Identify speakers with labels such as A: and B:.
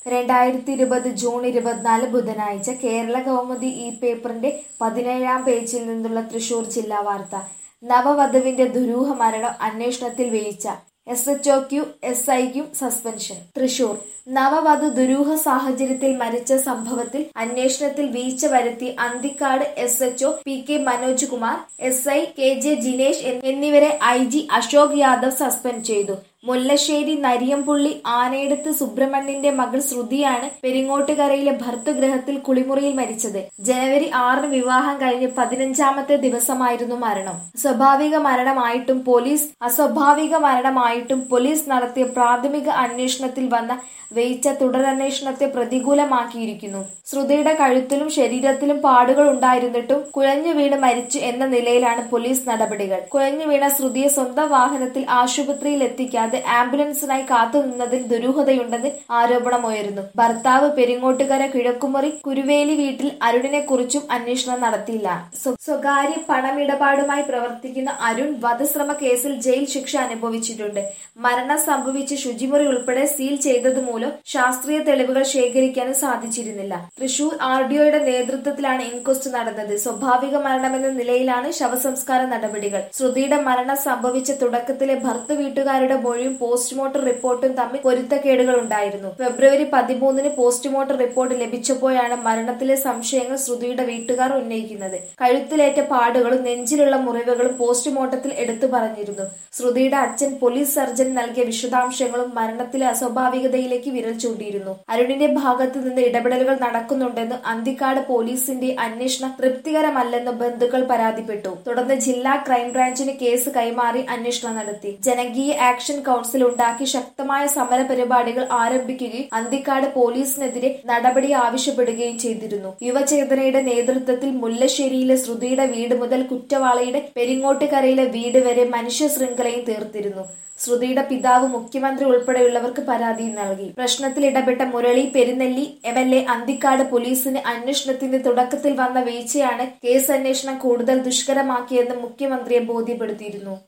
A: രണ്ടായിരത്തി ഇരുപത് ജൂൺ ഇരുപത്തിനാല് ബുധനാഴ്ച കേരള കൗമുദി ഈ പേപ്പറിന്റെ പതിനേഴാം പേജിൽ നിന്നുള്ള തൃശൂർ ജില്ലാ വാർത്ത നവവധുവിന്റെ ദുരൂഹ മരണം അന്വേഷണത്തിൽ വീഴ്ച എസ് എച്ച് ഒക്യു എസ് ഐക്കും സസ്പെൻഷൻ തൃശൂർ നവവധു ദുരൂഹ സാഹചര്യത്തിൽ മരിച്ച സംഭവത്തിൽ അന്വേഷണത്തിൽ വീഴ്ച വരുത്തി Anthikkad S H P K Manoj Kumar S I K J Jinesh എന്നിവരെ I G Ashok Yadav suspend ചെയ്തു മുല്ലശ്ശേരി നരിയംപുള്ളി ആനയെടുത്ത് സുബ്രഹ്മണ്യന്റെ മകൾ ശ്രുതിയാണ് പെരിങ്ങോട്ടുകരയിലെ ഭർത്തൃഗ്രഹത്തിൽ കുളിമുറിയിൽ മരിച്ചത് ജനുവരി ആറിന് വിവാഹം കഴിഞ്ഞ് പതിനഞ്ചാമത്തെ ദിവസമായിരുന്നു മരണം സ്വാഭാവിക മരണമായിട്ടും പോലീസ് അസ്വാഭാവിക മരണമായിട്ടും പോലീസ് നടത്തിയ പ്രാഥമിക അന്വേഷണത്തിൽ വന്ന വീഴ്ച തുടരന്വേഷണത്തെ പ്രതികൂലമാക്കിയിരിക്കുന്നു ശ്രുതിയുടെ കഴുത്തിലും ശരീരത്തിലും പാടുകൾ ഉണ്ടായിരുന്നിട്ടും കുഴഞ്ഞു വീണ് മരിച്ചു എന്ന നിലയിലാണ് പോലീസ് നടപടികൾ കുഴഞ്ഞു വീണ ശ്രുതിയെ സ്വന്തം വാഹനത്തിൽ ആശുപത്രിയിൽ എത്തിക്കാതെ ആംബുലൻസിനായി കാത്തുനിന്നതിൽ ദുരൂഹതയുണ്ടെന്ന് ആരോപണമുയരുന്നു ഭർത്താവ് പെരിങ്ങോട്ടുകര കിഴക്കുമുറി കുരുവേലി വീട്ടിൽ അരുണിനെ കുറിച്ചും അന്വേഷണം നടത്തിയില്ല സ്വ- സ്വകാര്യ പണമിടപാടുമായി പ്രവർത്തിക്കുന്ന അരുൺ വധശ്രമ കേസിൽ ജയിൽ ശിക്ഷ അനുഭവിച്ചിട്ടുണ്ട് മരണം സംഭവിച്ച ശുചിമുറി ഉൾപ്പെടെ സീൽ ചെയ്തത് മൂലം ശാസ്ത്രീയ തെളിവുകൾ ശേഖരിക്കാനും സാധിച്ചിരുന്നില്ല തൃശൂർ ആർ ഡിഒയുടെ നേതൃത്വത്തിലാണ് ഇൻക്വസ്റ്റ് നടന്നത് സ്വാഭാവിക മരണമെന്ന നിലയിലാണ് ശവസംസ്കാര നടപടികൾ ശ്രുതിയുടെ മരണം സംഭവിച്ച തുടക്കത്തിലെ ഭർത്തൃ വീട്ടുകാരുടെ മൊഴിയും പോസ്റ്റ്മോർട്ടം റിപ്പോർട്ടും തമ്മിൽ പൊരുത്തക്കേടുകൾ ഉണ്ടായിരുന്നു ഫെബ്രുവരി പതിമൂന്നിന് പോസ്റ്റ്മോർട്ടം റിപ്പോർട്ട് ലഭിച്ചപ്പോഴാണ് മരണത്തിലെ സംശയങ്ങൾ ശ്രുതിയുടെ വീട്ടുകാർ ഉന്നയിക്കുന്നത് കഴുത്തിലേറ്റ പാടുകളും നെഞ്ചിലുള്ള മുറിവുകളും പോസ്റ്റ്മോർട്ടത്തിൽ എടുത്തു പറഞ്ഞിരുന്നു ശ്രുതിയുടെ അച്ഛൻ പോലീസ് സർജൻ നൽകിയ വിശദാംശങ്ങളും മരണത്തിലെ അസ്വാഭാവികതയിലേക്ക് വിരൽ ചൂണ്ടിയിരുന്നു അരുണിന്റെ ഭാഗത്തു നിന്ന് ഇടപെടലുകൾ നടക്കുന്നുണ്ടെന്ന് അന്തിക്കാട് പോലീസിന്റെ അന്വേഷണം തൃപ്തികരമല്ലെന്ന് ബന്ധുക്കൾ പരാതിപ്പെട്ടു തുടർന്ന് ജില്ലാ ക്രൈംബ്രാഞ്ചിന് കേസ് കൈമാറി അന്വേഷണം നടത്തി ജനകീയ ആക്ഷൻ കൗൺസിൽ ഉണ്ടാക്കി ശക്തമായ സമര പരിപാടികൾ ആരംഭിക്കുകയും അന്തിക്കാട് പോലീസിനെതിരെ നടപടി ആവശ്യപ്പെടുകയും ചെയ്തിരുന്നു യുവചേതനയുടെ നേതൃത്വത്തിൽ മുല്ലശ്ശേരിയിലെ ശ്രുതിയുടെ വീട് മുതൽ കുറ്റവാളിയുടെ പെരിങ്ങോട്ടുകരയിലെ വീട് വരെ മനുഷ്യ ശൃംഖലയും തീർത്തിരുന്നു ശ്രുതിയുടെ പിതാവ് മുഖ്യമന്ത്രി ഉൾപ്പെടെയുള്ളവർക്ക് പരാതി നൽകി പ്രശ്നത്തിൽ ഇടപെട്ട Murali Perunnelli M L A Anthikkad പോലീസിന് അന്വേഷണത്തിന്റെ തുടക്കത്തിൽ വന്ന വീഴ്ചയാണ് കേസ് അന്വേഷണം കൂടുതൽ ദുഷ്കരമാക്കിയെന്ന് മുഖ്യമന്ത്രിയെ ബോധ്യപ്പെടുത്തിയിരുന്നു